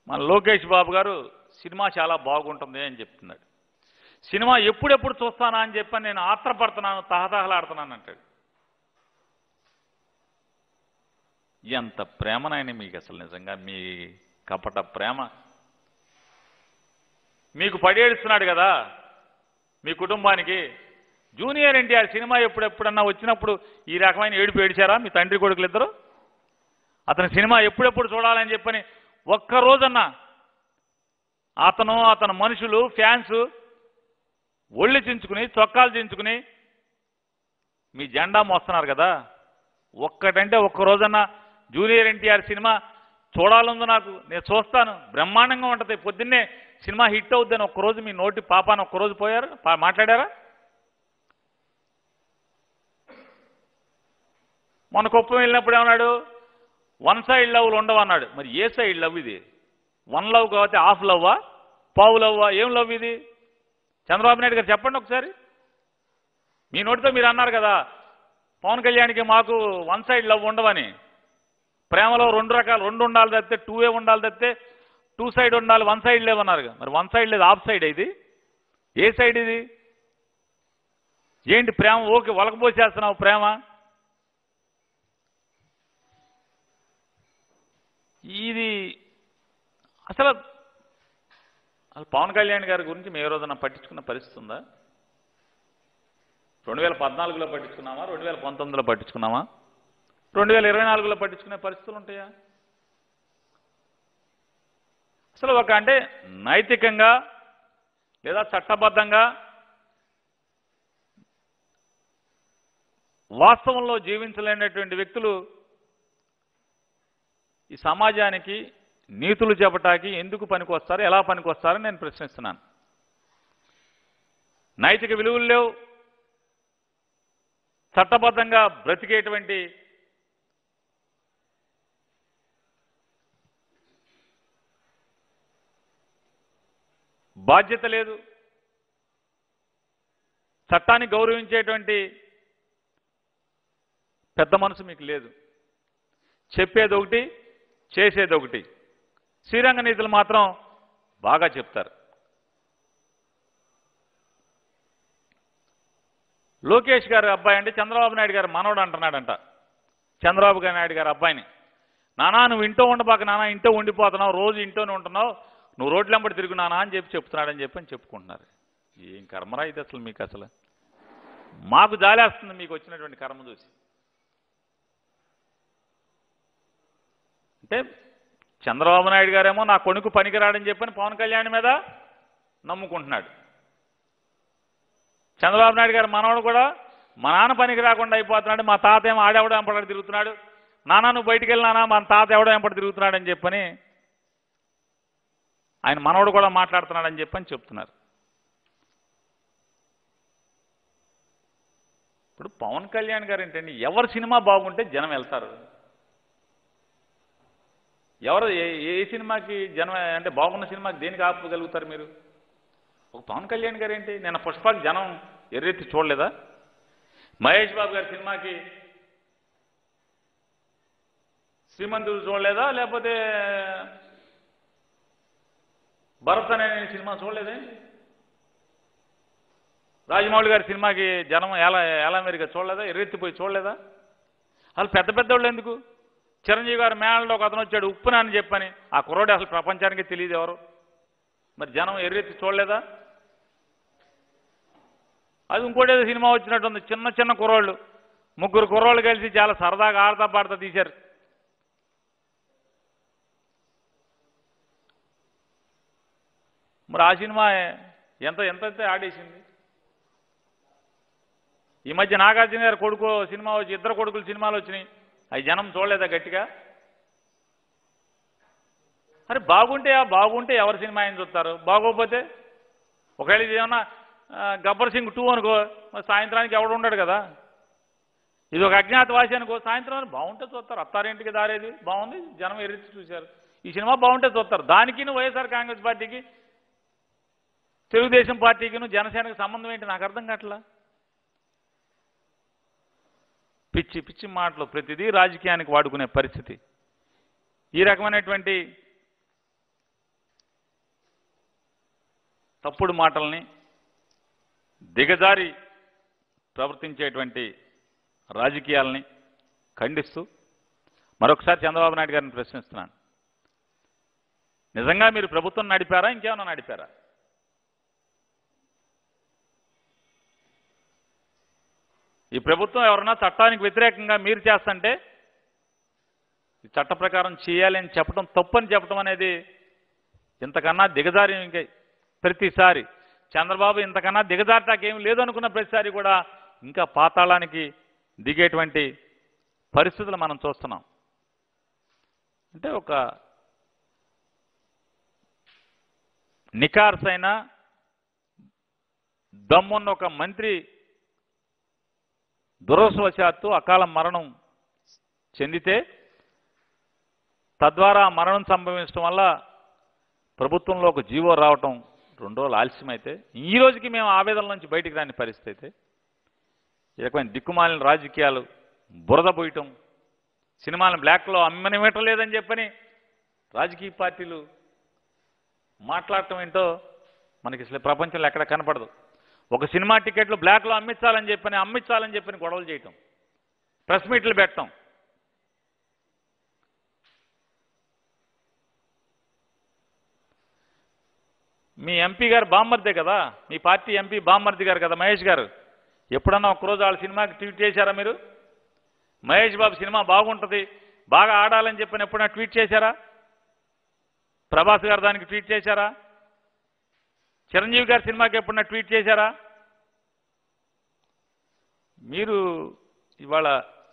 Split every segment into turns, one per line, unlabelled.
మన లోకేష్ బాబు గారు సినిమా చాలా బాగుంటుంది అని చెప్తున్నాడు సినిమా ఎప్పుడెప్పుడు చూస్తానా అని చెప్పని నేను ఆత్రపడుతున్నాను తహతహలాడుతున్నాను అంటాడు ఎంత ప్రేమనైనా మీకు అసలు నిజంగా మీ కపట ప్రేమ మీకు పడేడుస్తున్నాడు కదా మీ కుటుంబానికి జూనియర్ ఎన్టీఆర్ సినిమా ఎప్పుడెప్పుడన్నా వచ్చినప్పుడు ఈ రకమైన ఏడుపు ఏడిచారా మీ తండ్రి కొడుకులు ఇద్దరు అతని సినిమా ఎప్పుడెప్పుడు చూడాలని చెప్పని ఒక్క రోజన్నా అతను అతని మనుషులు ఫ్యాన్స్ ఒళ్ళు చించుకుని చొక్కాలు చించుకుని మీ జెండా మోస్తున్నారు కదా ఒక్కటంటే ఒక్క రోజన్నా జూనియర్ ఎన్టీఆర్ సినిమా చూడాలందు నాకు నేను చూస్తాను బ్రహ్మాండంగా ఉంటుంది పొద్దున్నే సినిమా హిట్ అవుద్దని ఒక్కరోజు మీ నోటి పాపాన్ని ఒక్కరోజు పోయారు పా- మాట్లాడారా మన కుప్పం వెళ్ళినప్పుడు ఏమన్నాడు వన్ సైడ్ లవ్లు ఉండవు అన్నాడు మరి ఏ సైడ్ లవ్ ఇది వన్ లవ్ కాబట్టి హాఫ్ లవ్వా పావు లవ్వా ఏం లవ్ ఇది చంద్రబాబు నాయుడు గారు చెప్పండి ఒకసారి మీ నోటితో మీరు అన్నారు కదా పవన్ కళ్యాణ్కి మాకు వన్ సైడ్ లవ్ ఉండవని ప్రేమలో రెండు రకాలు రెండు ఉండాలి తప్పితే టూ ఏ ఉండాలి తప్పితే టూ సైడ్ ఉండాలి వన్ సైడ్ లేవన్నారు మరి వన్ సైడ్ లేదు ఆఫ్ సైడ్ ఇది ఏ సైడ్ ఇది ఏంటి ప్రేమ ఓకే వలకపోసేస్తున్నావు ప్రేమ ఇది అసలు అసలు పవన్ కళ్యాణ్ గారి గురించి మేము ఏ రోజున పట్టించుకున్న పరిస్థితి ఉందా రెండు వేల పద్నాలుగులో పట్టించుకున్నామా రెండు వేల పంతొమ్మిదిలో పట్టించుకున్నామా రెండు వేల ఇరవై నాలుగులో పట్టించుకునే పరిస్థితులు ఉంటాయా అసలు ఒక అంటే నైతికంగా లేదా చట్టబద్ధంగా వాస్తవంలో జీవించలేనటువంటి వ్యక్తులు ఈ సమాజానికి నీతులు చెప్పటానికి ఎందుకు పనికొస్తారు ఎలా పనికొస్తారని నేను ప్రశ్నిస్తున్నాను నైతిక విలువలు లేవు చట్టబద్ధంగా బ్రతికేటువంటి బాధ్యత లేదు చట్టాన్ని గౌరవించేటువంటి పెద్ద మనసు మీకు లేదు చెప్పేది ఒకటి చేసేది ఒకటి శ్రీరంగ నీతులు మాత్రం బాగా చెప్తారు లోకేష్ గారి అబ్బాయి అంటే చంద్రబాబు నాయుడు గారు మనవడు అంటున్నాడంట చంద్రబాబు గారి నాయుడు గారి అబ్బాయిని నానా నువ్వు ఇంట్లో ఉండబాక నానా ఇంట్లో ఉండిపోతున్నావు రోజు ఇంట్లోనే ఉంటున్నావు నువ్వు రోడ్లు వెంబడి తిరుగు నానా అని చెప్పి చెప్తున్నాడని చెప్పి అని చెప్పుకుంటున్నారు ఏం కర్మరా ఇది అసలు మీకు అసలు మాకు జాలేస్తుంది మీకు వచ్చినటువంటి కర్మ చూసి అంటే చంద్రబాబు నాయుడు గారేమో నా కొడుకు పనికిరాడని చెప్పని పవన్ కళ్యాణ్ మీద నమ్ముకుంటున్నాడు చంద్రబాబు నాయుడు గారు మనవడు కూడా మా నాన్న పనికి రాకుండా అయిపోతున్నాడు మా తాత ఏమో ఆడెవడో వెంపడి తిరుగుతున్నాడు నాన్న నువ్వు బయటికి వెళ్ళినానా మా తాత ఎవడో వెంపడి తిరుగుతున్నాడు అని చెప్పని ఆయన మనవడు కూడా మాట్లాడుతున్నాడని చెప్పని చెప్తున్నారు ఇప్పుడు పవన్ కళ్యాణ్ గారు ఏంటండి ఎవరి సినిమా బాగుంటే జనం వెళ్తారు ఎవరు ఏ ఏ సినిమాకి జనం అంటే బాగున్న సినిమాకి దేనికి ఆపగలుగుతారు మీరు ఒక పవన్ కళ్యాణ్ గారు ఏంటి నేను పుష్పాకి జనం ఎర్రెత్తి చూడలేదా మహేష్ బాబు గారి సినిమాకి శ్రీమంతుడు చూడలేదా లేకపోతే భరత్ అనే సినిమా చూడలేదే రాజమౌళి గారి సినిమాకి జనం ఎలా ఎలా మెరుగా చూడలేదా ఎర్రెత్తిపోయి చూడలేదా అసలు పెద్ద పెద్ద వాళ్ళు ఎందుకు చిరంజీవి గారి మేళలో ఒక అతను వచ్చాడు ఉప్పున అని చెప్పని ఆ కుర్రోడు అసలు ప్రపంచానికి తెలియదు ఎవరు మరి జనం ఎర్రెత్తి చూడలేదా అది ఇంకోటి ఏదో సినిమా వచ్చినట్టుంది చిన్న చిన్న కుర్రోళ్ళు ముగ్గురు కుర్రోళ్ళు కలిసి చాలా సరదాగా ఆడతా పాడతా తీశారు మరి ఆ సినిమా ఎంత ఎంత అయితే ఆడేసింది ఈ మధ్య నాగార్జున గారి కొడుకు సినిమా వచ్చి ఇద్దరు కొడుకులు సినిమాలు వచ్చినాయి అవి జనం చూడలేదా గట్టిగా అరే బాగుంటే ఆ బాగుంటే ఎవరి సినిమా ఆయన చూస్తారు బాగోకపోతే ఒకవేళ ఇది ఏమన్నా ఆ, గబ్బర్ సింగ్ టూ అనుకో మరి సాయంత్రానికి ఎవడు ఉండడు కదా ఇది ఒక అజ్ఞాతవాసి అనుకో సాయంత్రం బాగుంటే చూస్తారు అత్తారింటికి దారేది బాగుంది జనం ఎరిచి చూశారు ఈ సినిమా బాగుంటే చూస్తారు దానికి వైఎస్ఆర్ కాంగ్రెస్ పార్టీకి తెలుగుదేశం పార్టీకిను జనసేనకి సంబంధం ఏంటి నాకు అర్థం కావట్లా పిచ్చి పిచ్చి మాటలు ప్రతిదీ రాజకీయానికి వాడుకునే పరిస్థితి ఈ రకమైనటువంటి తప్పుడు మాటల్ని దిగజారి ప్రవర్తించేటువంటి రాజకీయాలని ఖండిస్తూ మరొకసారి చంద్రబాబు నాయుడు గారిని ప్రశ్నిస్తున్నాను నిజంగా మీరు ప్రభుత్వం నడిపారా ఇంకేమైనా నడిపారా ఈ ప్రభుత్వం ఎవరన్నా చట్టానికి వ్యతిరేకంగా మీరు చేస్తుంటే ఈ చట్ట ప్రకారం చేయాలి అని చెప్పడం తప్పని చెప్పడం అనేది ఇంతకన్నా దిగజారి ఇంకే ప్రతిసారి చంద్రబాబు ఇంతకన్నా దిగజారటానికి ఏం లేదనుకున్న ప్రతిసారి కూడా ఇంకా పాతాళానికి దిగేటువంటి పరిస్థితులు మనం చూస్తున్నాం అంటే ఒక నికార్సైన దమ్మున్న ఒక మంత్రి దురదృష్టవశాత్తు అకాల మరణం చెందితే తద్వారా ఆ మరణం సంభవించడం వల్ల ప్రభుత్వంలో ఒక జీవో రావటం రెండు రోజులు ఆలస్యమైతే ఈ రోజుకి మేము ఆవేదన నుంచి బయటికి రాని పరిస్థితి అయితే ఈ రకమైన దిక్కుమాలిన రాజకీయాలు బురద పోయటం సినిమాలను బ్లాక్లో అమ్మనివ్వటం లేదని చెప్పని రాజకీయ పార్టీలు మాట్లాడటం ఏంటో మనకి అసలు ప్రపంచంలో ఎక్కడ కనపడదు ఒక సినిమా టికెట్లు బ్లాక్లో అమ్మించాలని చెప్పని అమ్మించాలని చెప్పని గొడవలు చేయటం ప్రెస్ మీట్లు పెట్టడం మీ ఎంపీ గారు బామ్మర్దే కదా మీ పార్టీ ఎంపీ బామ్మర్ది గారు కదా మహేష్ గారు ఎప్పుడన్నా ఒక్కరోజు వాళ్ళ సినిమాకి ట్వీట్ చేశారా మీరు మహేష్ బాబు సినిమా బాగుంటుంది బాగా ఆడాలని చెప్పని ఎప్పుడన్నా ట్వీట్ చేశారా ప్రభాస్ గారు దానికి ట్వీట్ చేశారా చిరంజీవి గారి సినిమాకి ఎప్పుడన్నా ట్వీట్ చేశారా మీరు ఇవాళ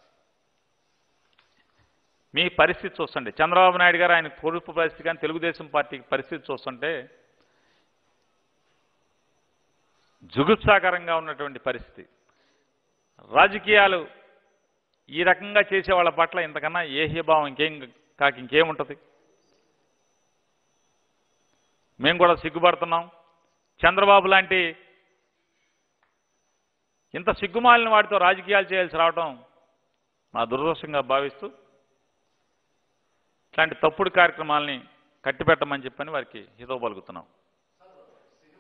మీ పరిస్థితి చూస్తుంటే చంద్రబాబు నాయుడు గారు ఆయన పొరుపు పరిస్థితి కానీ తెలుగుదేశం పార్టీ పరిస్థితి చూస్తుంటే జుగుత్సాకరంగా ఉన్నటువంటి పరిస్థితి రాజకీయాలు ఈ రకంగా చేసే వాళ్ళ పట్ల ఇంతకన్నా ఏహ్యభావం ఇంకేం కాక ఇంకేముంటుంది మేము కూడా సిగ్గుపడుతున్నాం చంద్రబాబు లాంటి ఇంత సిగ్గుమాలిన వాటితో రాజకీయాలు చేయాల్సి రావడం మా దురదృష్టంగా భావిస్తూ ఇట్లాంటి తప్పుడు కార్యక్రమాలని కట్టిపెట్టమని చెప్పని వారికి హితవు పలుకుతున్నాం